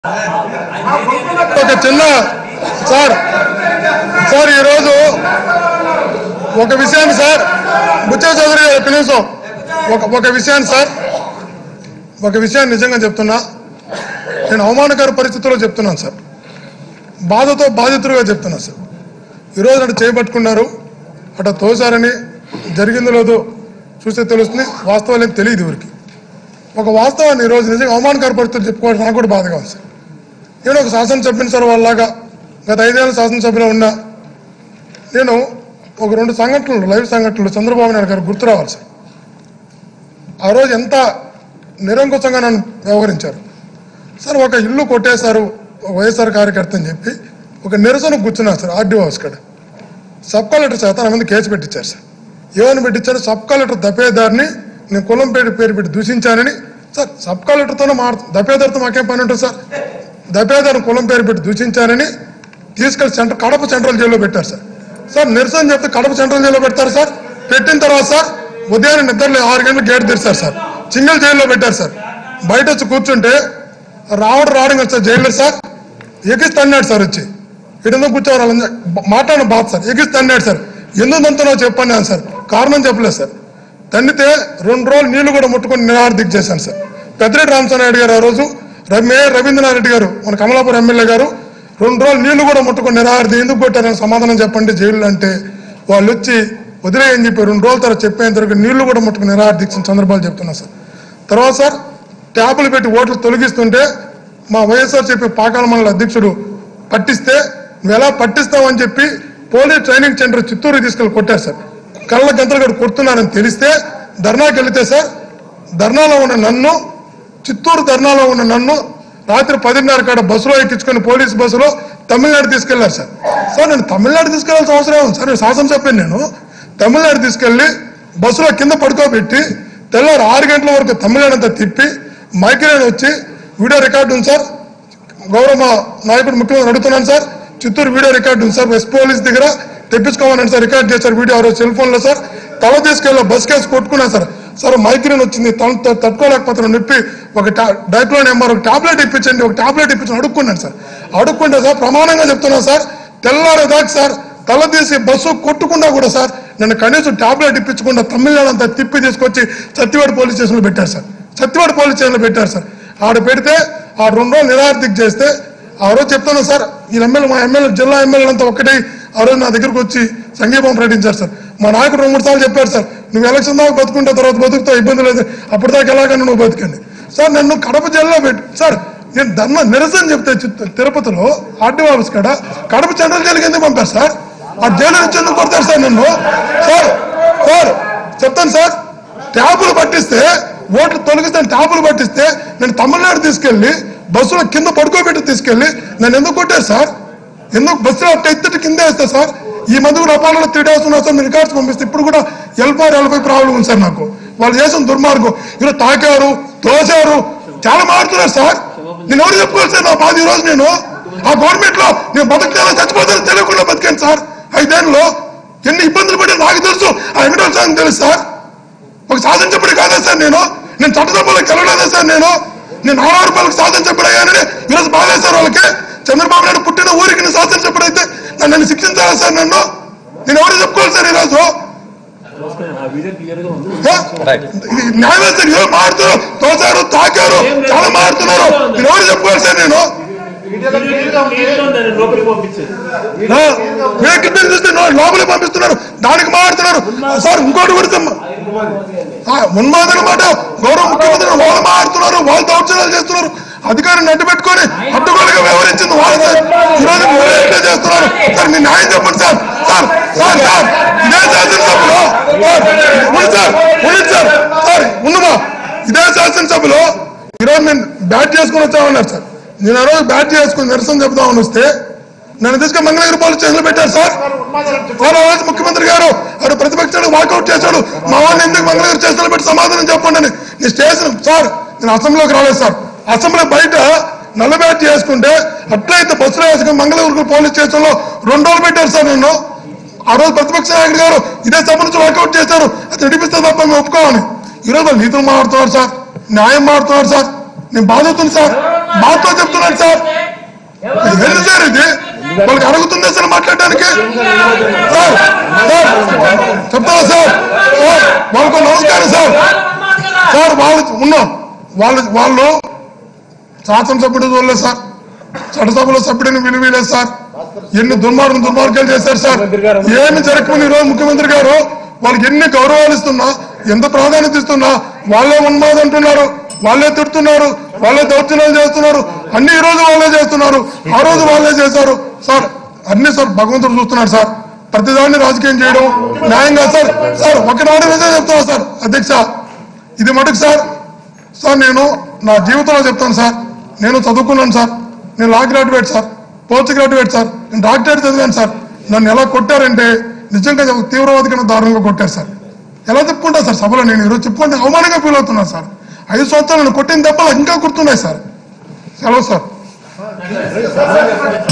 ఒక చిన్న sir sir ఈరోజు ఒక విషయాన్ని సార్ బుచ్చ చౌదరి గారు ఒక్క నిమిషం ఒక ఒక విషయాన్ని సార్ ఒక విషయాన్ని నిజంగా చెప్తున్నా నేను అవమానకర పరిస్థితుల్లో చెప్తున్నాను సార్ బాధతో బాధితులుగా చెప్తున్నాను సార్ ఈరోజు అటు చేయబట్టుకున్నారు అటు తోసారని జరిగిందో లేదో చూస్తే తెలుస్తుంది వాస్తవాలు ఏం తెలియదు ఎవరికి ఒక వాస్తవాన్ని ఈరోజు నిజంగా అవమానకర పరిస్థితులు చెప్పుకోవడం నాకు కూడా బాధగా ఉంది సార్ నేను ఒక శాసనసభ్యుని సార్ వాళ్ళలాగా గత ఐదేళ్ళ శాసనసభ్యులు ఉన్నా నేను ఒక రెండు సంఘటనలు లైవ్ సంఘటనలు చంద్రబాబు నాయుడు గారు గుర్తు రావాలి సార్ ఆ రోజు ఎంత నిరంకుశంగా నన్ను వ్యవహరించారు సార్ ఒక ఇల్లు కొట్టేశారు ఒక వైఎస్ఆర్ కార్యకర్త అని చెప్పి ఒక నిరసన కూర్చున్నారు సార్ ఆర్డీఓ హౌస్ కాడ సబ్ కలెక్టర్ చేత నా మీద కేసు పెట్టించారు సార్ ఏమని పెట్టించారు సబ్ కలెక్టర్ దపేదారిని నేను కులం పేరు పేరు పెట్టి దూషించానని సార్ సబ్ కలెక్టర్తోనే మా దపేదారితో మాకేం పని ఉంటుంది సార్ దపేదారిని కులం పేరు పెట్టి దూషించానని తీసుకెళ్లి సెంటర్ కడప సెంట్రల్ జైల్లో పెట్టారు సార్ సార్ నిరసన చెప్తే కడప సెంట్రల్ జైల్లో పెడతారు సార్ పెట్టిన తర్వాత సార్ ఉదయాన్నే నిద్రలే ఆరు గంటలకు గేట్ తెరిచారు సార్ సింగిల్ జైల్లో పెట్టారు సార్ బయట వచ్చి కూర్చుంటే రావడం రావడం కదా సార్ జైల్లో సార్ ఎగిసి తన్నాడు సార్ వచ్చి ఇటందో కూర్చోవాలి వాళ్ళని మాట్లాడిన బాధ సార్ ఎగిసి తన్నాడు సార్ ఎందుకు తంతున్నావు చెప్పన్నాను సార్ కారణం చెప్పలేదు సార్ తన్నితే రెండు రోజులు నీళ్లు కూడా ముట్టుకొని నిరార్థిక్ చేశాను సార్ పెద్దిరెడ్డి రామచంద్రనాయుడు గారు ఆ రోజు ర- మేయర్ రవీంద్రనాథ్ రెడ్డి గారు మన కమలాపురం ఎమ్మెల్యే గారు రెండు రోజులు నీళ్లు కూడా ముట్టుకొని నిరార్థి ఎందుకు కొట్టారని సమాధానం చెప్పండి జైలు అంటే వాళ్ళు వచ్చి వదిలేయని చెప్పి రెండు రోజుల తర్వాత చెప్పేంత వరకు నీళ్లు కూడా ముట్టుకుని నిరార్థించిన సందర్భాలు చెప్తున్నా సార్ తర్వాత సార్ ట్యాబులు పెట్టి ఓట్లు తొలగిస్తుంటే మా వైఎస్ఆర్ చెప్పి పాకాల మండల అధ్యక్షుడు పట్టిస్తే నువ్వు ఎలా పట్టిస్తావని చెప్పి పోలీస్ ట్రైనింగ్ సెంటర్ చిత్తూరు తీసుకెళ్ళి కొట్టారు సార్ కళ్ళ గంతలు కూడా కొడుతున్నారని తెలిస్తే ధర్నాకి వెళితే సార్ ధర్నాలో ఉన్న నన్ను చిత్తూరు ధర్నాలో ఉన్న నన్ను రాత్రి పదిన్నర కాడ బస్సులో ఎక్కించుకొని పోలీస్ బస్సులో తమిళనాడు తీసుకెళ్లారు సార్ సార్ నేను తమిళనాడు తీసుకెళ్లాల్సిన అవసరం ఉంది సార్ నేను శాసనసభ్యుని నేను తమిళనాడు తీసుకెళ్లి బస్సులో కింద పడుకోబెట్టి తెల్లారు ఆరు గంటల వరకు తమిళనాడు అంతా తిప్పి మైగ్రేన్ వచ్చి వీడియో రికార్డు ఉంది సార్ గౌరవ మా నాయకుడు ముఖ్యమంత్రి అడుగుతున్నాను సార్ చిత్తూరు వీడియో రికార్డు ఉంది సార్ వెస్ట్ పోలీస్ దగ్గర తెప్పించుకోమని సార్ రికార్డ్ చేశారు వీడియో ఆ రోజు సెల్ ఫోన్ లో సార్ తల తీసుకెళ్ళి బస్ కేసు కొట్టుకున్నాను సార్ సార్ మైగ్రేన్ వచ్చింది తల త- తట్టుకోలేకపోతున్నాను నొప్పి ఒక డైక్లోన్ ఎంఆర్ ఒక టాబ్లెట్ ఇప్పించండి ఒక టాబ్లెట్ ఇప్పించండి అడుక్కున్నాను సార్ అడుక్కుంటే సార్ ప్రమాణంగా చెప్తున్నాను సార్ తెల్లారేదాకా సార్ తల తీసి బస్సు కొట్టుకున్నా కూడా సార్ నన్ను కనీసం టాబ్లెట్ ఇప్పించకుండా తమిళనాడు అంతా తిప్పి తీసుకొచ్చి సత్యవాడ పోలీస్ స్టేషన్లో పెట్టారు సార్ సత్యవాడ పోలీస్ స్టేషన్లో పెట్టారు సార్ ఆడ పెడితే ఆ రెండు రోజులు నిరార్థిక్ చేస్తే ఆ రోజు చెప్తాను సార్ ఈ ఎమ్మెల్యే మా ఎమ్మెల్యే జిల్లా ఎమ్మెల్యే అంతా ఒక్కటే ఆ రోజు నా దగ్గరకు వచ్చి సంఘీభావం ప్రకటించారు సార్ మా నాయకుడు రెండు మూడు సార్లు చెప్పారు సార్ నువ్వు ఎలక్షన్ దాకా బతుకుంటే తర్వాత బతుకుతావు ఇబ్బంది లేదు అప్పుడు దాకా ఎలాగైనా నువ్వు బతికండి సార్ నన్ను కడప జిల్లా పెట్టి సార్ నేను ధర్మ నిరసన చెప్తే చిత్త- తిరుపతిలో ఆర్డీ ఆఫీస్ కాడ కడప సెంట్రల్ జైలుకి ఎందుకు పంపారు సార్ ఆ జైలు నుంచి ఎందుకు కొడతారు సార్ నన్ను సార్ సార్ చెప్తాను సార్ ట్యాబులు పట్టిస్తే ఓట్లు తొలగిస్తే ట్యాబులు పట్టిస్తే నేను తమిళనాడు తీసుకెళ్లి బస్సులో కింద పడుకోబెట్టి తీసుకెళ్లి నన్ను ఎందుకు కొట్టారు సార్ ఎందుకు బస్సులో అట్ట ఎత్తుటి కింద వేస్తే సార్ ఈ మధ్య కూడా అపాలలో త్రీ డేస్ ఉన్నా సార్ రికార్డ్స్ పంపిస్తే ఇప్పుడు కూడా ఎల్ఫైర్ ఎల్ఫై ప్రాబ్లం ఉంది సార్ నాకు వాళ్ళు చేసిన దుర్మార్గం ఇలా తాకారు తోసారు చాలా మారుతున్నారు సార్ నేను ఎవరు చెప్పుకోవాలి సార్ నా బాధ ఈ రోజు నేను ఆ గవర్నమెంట్ లో నేను బతకలేదా చచ్చిపోతాను తెలియకుండా బతికాను సార్ ఐదేళ్ళలో ఎన్ని ఇబ్బందులు పడి నాకు తెలుసు ఆ వెంకటేశ్వర స్వామికి తెలుసు సార్ ఒక శాసనసభ్యుడు కాదా సార్ నేను నేను చట్టసభలోకి వెళ్ళలేదా సార్ నేను నేను నాలుగు రూపాయలకు శాసనసభ్యుడు అయ్యానని ఈరోజు బాధేశారు వాళ్ళకి చంద్రబాబు నాయుడు పుట్టిన ఊరికి నేను శాసనసభ్యుడు అయితే నన్ను నన్ను శిక్షించాలా సార్ నన్ను నేను ఎవరు చెప్పుకోవాలి సార్ ఈరోజు ఆ వీడియో క్లియర్ గా ఉంది ఏ? ఇది న్యాయమే సార్ ఏం మారుతున్నారు తోసారు తాకారు చాలా మారుతున్నారు నేను ఎవరు చెప్పుకోవాలి సార్ నేను వీడియో క్లియర్ గా ఉంది దాన్ని లోపలికి పంపించారు వేకెట్ చూస్తే నో- లోపలికి పంపిస్తున్నారు దానికి మారుతున్నారు సార్ ఇంకోటి కూడా చెమ్మ- ఆ, ఉన్మాదన మాట గౌరవ ముఖ్యమంత్రి వాళ్ళు మారుతున్నారు వాళ్ళు దౌర్జన్యాలు చేస్తున్నారు అధికారిని అడ్డు పెట్టుకొని అడ్డుగోలుగా వ్యవహరించింది వాళ్ళు సార్ ఈరోజు మీరు ఎట్లా చేస్తున్నారు సార్ మీ న్యాయం చెప్పండి సార్ సార్ సార్ సార్ ఇదే శాసనసభలో సార్ ఉంది సార్ ఉంది సార్ సార్ ఉందమ్మా ఇదే శాసనసభలో ఈరోజు నేను బ్యాట్ చేసుకుని వచ్చామన్నారు సార్ నేను ఆ రోజు బ్యాట్ చేసుకుని నిరసన చెప్దామని వస్తే నన్ను తీసుకుని మంగళగిరి పోలీస్ స్టేషన్లో పెట్టారు సార్ ఆ రోజు ముఖ్యమంత్రి గారు ఆడు ప్రతిపక్షాలు వాకౌట్ చేశాడు మా వాడిని ఎందుకు మంగళగిరి స్టేషన్లో పెట్టి సమాధానం చెప్పండి అని నేను స్టేషన్ సార్ నేను అసెంబ్లీలోకి రాలేదు సార్ అసెంబ్లీ బయట నల్లబ్యాట్ చేసుకుంటే అట్లయితే బస్సులో వేసుకుని మంగళగిరి పోలీస్ స్టేషన్లో రెండు రోజులు పెట్టారు సార్ నన్ను ఆ రోజు ప్రతిపక్ష నాయకుడు గారు ఇదే సభ నుంచి వాకౌట్ చేశారు అది నడిపిస్తే తప్ప మేము ఒప్పుకోవాలి ఈరోజు వాళ్ళు నీతులు మారుతున్నారు సార్ న్యాయం మారుతున్నారు సార్ నేను బాధవుతుంది సార్ మాతో చెప్తున్నాడు సార్ ఏంటి సార్ ఇది వాళ్ళకి అడుగుతుంది సార్ మాట్లాడడానికి సార్ సార్ చెప్తారా సార్ సార్ వాళ్ళకు నమస్కారం సార్ సార్ వాళ్ళు ఉన్నాం వాళ్ళు వాళ్ళు శాసనసభ్యుడు చూడలేదు సార్ చట్టసభలో సభ్యుడిని విలువలేదు సార్ ఎన్ని దుర్మార్గం దుర్మార్గాలు చేశారు సార్ ఏమి జరగకుండా ఈరోజు ముఖ్యమంత్రి గారు వాళ్ళకి ఎన్ని గౌరవాలు ఇస్తున్నా ఎంత ప్రాధాన్యత ఇస్తున్నా వాళ్ళే ఉన్మాదం అంటున్నారు వాళ్ళే తిడుతున్నారు వాళ్ళే దౌర్జన్యాలు చేస్తున్నారు అన్ని ఈ రోజు వాళ్ళే చేస్తున్నారు ఆ రోజు వాళ్ళే చేశారు సార్ అన్ని సార్ భగవంతుడు చూస్తున్నాడు సార్ ప్రతిదాన్ని రాజకీయం చేయడం న్యాయంగా సార్ సార్ ఒకనాడు నిజం చెప్తున్నా సార్ అధ్యక్ష ఇది మటుకు సార్ సార్ నేను నా జీవితంలో చెప్తాను సార్ నేను చదువుకున్నాను సార్ నేను law graduate sir post graduate sir నేను డాక్టరేట్ చదివాను సార్ నన్ను ఎలా కొట్టారంటే నిజంగా ఒక తీవ్రవాది కన్నా దారుణంగా కొట్టారు సార్ ఎలా చెప్పుకుంటా సార్ సభలో నేను ఈరోజు చెప్పుకుంటే అవమానంగా ఫీల్ అవుతున్నాను సార్ ఐదు సంవత్సరాలు నన్ను కొట్టిన దెబ్బలు ఇంకా గుర్తున్నాయి సార్ సెలవు సార్